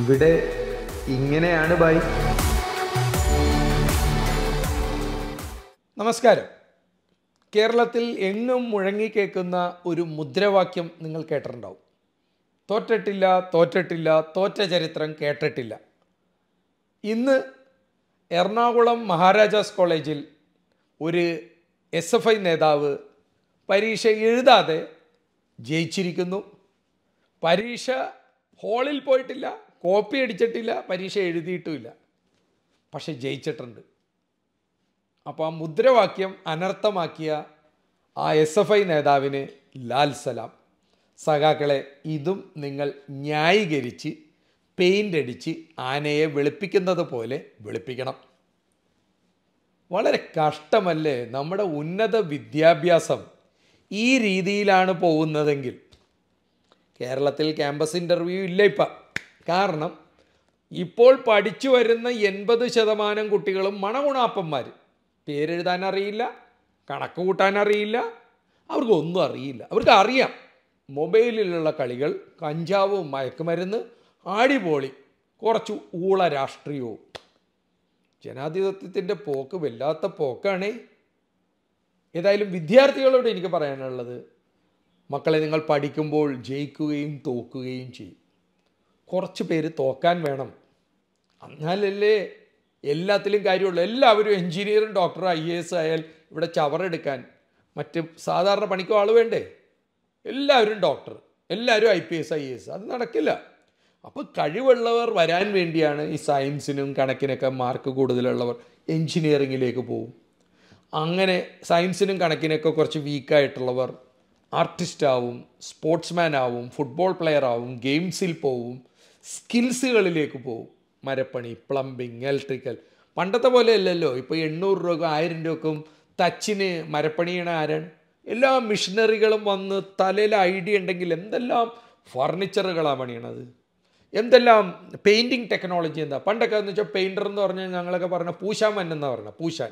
ഇവിടെ ഇങ്ങനെയാണ് ബായ് നമസ്കാരം കേരളത്തിൽ എങ്ങും മുഴങ്ങിക്കേക്കുന്ന ഒരു മുദ്രാവാക്യം നിങ്ങൾ കേട്ടിട്ടുണ്ടാവും തോറ്റിട്ടില്ല തോറ്റിട്ടില്ല തോറ്റ ചരിത്രം കേട്ടിട്ടില്ല ഇന്ന് എറണാകുളം മഹാരാജാസ് കോളേജിൽ ഒരു എസ് എഫ് ഐ നേതാവ് പരീക്ഷ എഴുതാതെ ജയിച്ചിരിക്കുന്നു പരീക്ഷ ഹാളിൽ പോയിട്ടില്ല കോപ്പി അടിച്ചിട്ടില്ല പരീക്ഷ എഴുതിയിട്ടുമില്ല പക്ഷെ ജയിച്ചിട്ടുണ്ട് അപ്പോൾ ആ മുദ്രാവാക്യം അനർത്ഥമാക്കിയ ആ എസ് എഫ് ഐ നേതാവിന് ലാൽ സലാം സഖാക്കളെ ഇതും നിങ്ങൾ ന്യായീകരിച്ച് പെയിൻ്റ് അടിച്ച് ആനയെ വെളുപ്പിക്കുന്നത് പോലെ വെളുപ്പിക്കണം വളരെ കഷ്ടമല്ലേ നമ്മുടെ ഉന്നത വിദ്യാഭ്യാസം ഈ രീതിയിലാണ് പോകുന്നതെങ്കിൽ കേരളത്തിൽ ക്യാമ്പസ് ഇൻ്റർവ്യൂ ഇല്ല ഇപ്പം കാരണം ഇപ്പോൾ പഠിച്ചു വരുന്ന എൺപത് ശതമാനം കുട്ടികളും മണഗുണാപ്പന്മാർ പേരെഴുതാൻ അറിയില്ല കണക്ക് കൂട്ടാൻ അറിയില്ല അവർക്ക് ഒന്നും അറിയില്ല അവർക്ക് അറിയാം മൊബൈലിലുള്ള കളികൾ കഞ്ചാവും മയക്കുമരുന്ന് ആടിപോളി കുറച്ച് ഊള രാഷ്ട്രീയവും ജനാധിപത്യത്തിൻ്റെ പോക്ക് വല്ലാത്ത പോക്കാണേ ഏതായാലും വിദ്യാർത്ഥികളോട് എനിക്ക് പറയാനുള്ളത് മക്കളെ നിങ്ങൾ പഠിക്കുമ്പോൾ ജയിക്കുകയും തോക്കുകയും ചെയ്യും കുറച്ച് പേര് തോക്കാൻ വേണം എന്നാലല്ലേ എല്ലാത്തിലും കാര്യമുള്ളൂ എല്ലാവരും എഞ്ചിനീയറും ഡോക്ടർ ഐ എ എസ് ആയാൽ ഇവിടെ ചവറെടുക്കാൻ മറ്റ് സാധാരണ പണിക്കും ആൾ വേണ്ടേ എല്ലാവരും ഡോക്ടർ എല്ലാവരും I P S I S അത് നടക്കില്ല അപ്പോൾ കഴിവുള്ളവർ വരാൻ വേണ്ടിയാണ് ഈ സയൻസിനും കണക്കിനൊക്കെ മാർക്ക് കൂടുതലുള്ളവർ എഞ്ചിനീയറിങ്ങിലേക്ക് പോകും അങ്ങനെ സയൻസിനും കണക്കിനൊക്കെ കുറച്ച് വീക്കായിട്ടുള്ളവർ ആർട്ടിസ്റ്റ് ആവും സ്പോർട്സ്മാൻ ആവും ഫുട്ബോൾ പ്ലെയർ ആവും ഗെയിംസിൽ പോവും സ്കിൽസുകളിലേക്ക് പോവും മരപ്പണി പ്ലംബിങ് ഇലക്ട്രിക്കൽ പണ്ടത്തെ പോലെ അല്ലല്ലോ ഇപ്പോൾ എണ്ണൂറ് രൂപ ആയിരം രൂപക്കും തച്ചിന് മരപ്പണിയണ ആരാണ് എല്ലാ മിഷനറികളും വന്ന് തലയിൽ ഐഡിയ ഉണ്ടെങ്കിൽ എന്തെല്ലാം ഫർണിച്ചറുകളാണ് പണിയണത് എന്തെല്ലാം പെയിൻറ്റിങ് ടെക്നോളജി എന്താ പണ്ടൊക്കെ എന്ന് വെച്ചാൽ പെയിൻറ്റർ എന്ന് പറഞ്ഞാൽ ഞങ്ങളൊക്കെ പറഞ്ഞ പൂശാൻ എന്നാ പറഞ്ഞ പൂശാൻ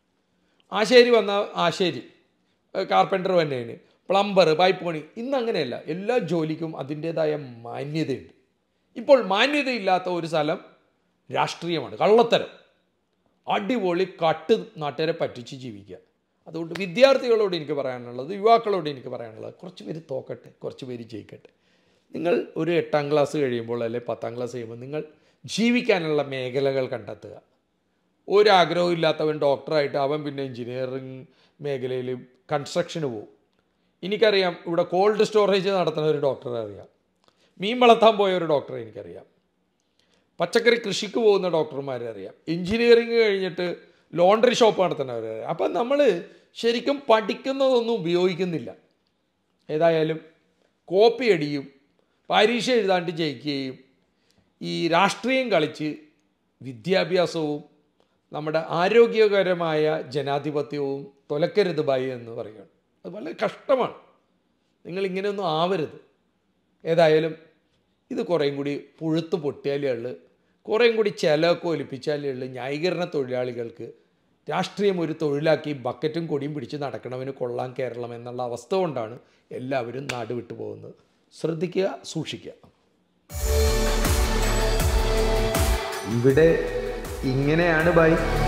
ആശേരി വന്ന ആശേരി കാർപ്പൻറ്റർ തന്നെയാണ് പ്ലംബർ പൈപ്പ് പണി ഇന്ന് അങ്ങനെയല്ല എല്ലാ ജോലിക്കും അതിൻ്റേതായ മാന്യതയുണ്ട് ഇപ്പോൾ മാന്യതയില്ലാത്ത ഒരു സ്ഥലം രാഷ്ട്രീയമാണ് കള്ളത്തരം അടിപൊളി കട്ട് നാട്ടുകാരെ പറ്റിച്ച് ജീവിക്കുക അതുകൊണ്ട് വിദ്യാർത്ഥികളോട് എനിക്ക് പറയാനുള്ളത് യുവാക്കളോട് എനിക്ക് പറയാനുള്ളത് കുറച്ച് പേര് തോക്കട്ടെ കുറച്ച് പേര് ജയിക്കട്ടെ നിങ്ങൾ ഒരു എട്ടാം ക്ലാസ് കഴിയുമ്പോൾ അല്ലെ പത്താം ക്ലാസ് കഴിയുമ്പോൾ നിങ്ങൾ ജീവിക്കാനുള്ള മേഖലകൾ കണ്ടെത്തുക ഒരാഗ്രഹവും ഇല്ലാത്തവൻ ഡോക്ടറായിട്ട് അവൻ പിന്നെ എഞ്ചിനീയറിങ് മേഖലയിൽ കൺസ്ട്രക്ഷന് പോകും എനിക്കറിയാം ഇവിടെ കോൾഡ് സ്റ്റോറേജ് നടത്തുന്ന ഒരു ഡോക്ടറെ അറിയാം മീൻ വളർത്താൻ പോയ ഒരു ഡോക്ടറെ എനിക്കറിയാം പച്ചക്കറി കൃഷിക്ക് പോകുന്ന ഡോക്ടർമാരെ അറിയാം എഞ്ചിനീയറിങ് കഴിഞ്ഞിട്ട് ലോണ്ടറി ഷോപ്പ് നടത്തുന്നവരെ അറിയാം അപ്പം നമ്മൾ ശരിക്കും പഠിക്കുന്നതൊന്നും ഉപയോഗിക്കുന്നില്ല ഏതായാലും കോപ്പി അടിയും പരീക്ഷ എഴുതാണ്ട് ജയിക്കുകയും ഈ രാഷ്ട്രീയം കളിച്ച് വിദ്യാഭ്യാസവും നമ്മുടെ ആരോഗ്യകരമായ ജനാധിപത്യവും തൊലക്കരുത് ബായി എന്ന് പറയുകയാണ് അത് വളരെ കഷ്ടമാണ് നിങ്ങൾ ഇങ്ങനെയൊന്നും ആവരുത് ഏതായാലും ഇത് കുറേയും കൂടി പുഴുത്ത് പൊട്ടിയാലേ ഉള്ളു കുറേയും കൂടി ചിലവൊക്കെ ഒലിപ്പിച്ചാലേ ഉള്ളു ന്യായീകരണ തൊഴിലാളികൾക്ക് രാഷ്ട്രീയം ഒരു തൊഴിലാക്കി ബക്കറ്റും കൊടിയും പിടിച്ച് നടക്കണവന് കൊള്ളാൻ കേരളം എന്നുള്ള അവസ്ഥ കൊണ്ടാണ് എല്ലാവരും നാട് വിട്ടു പോകുന്നത് ശ്രദ്ധിക്കുക സൂക്ഷിക്കുക ഇവിടെ ഇങ്ങനെയാണ് ബായ്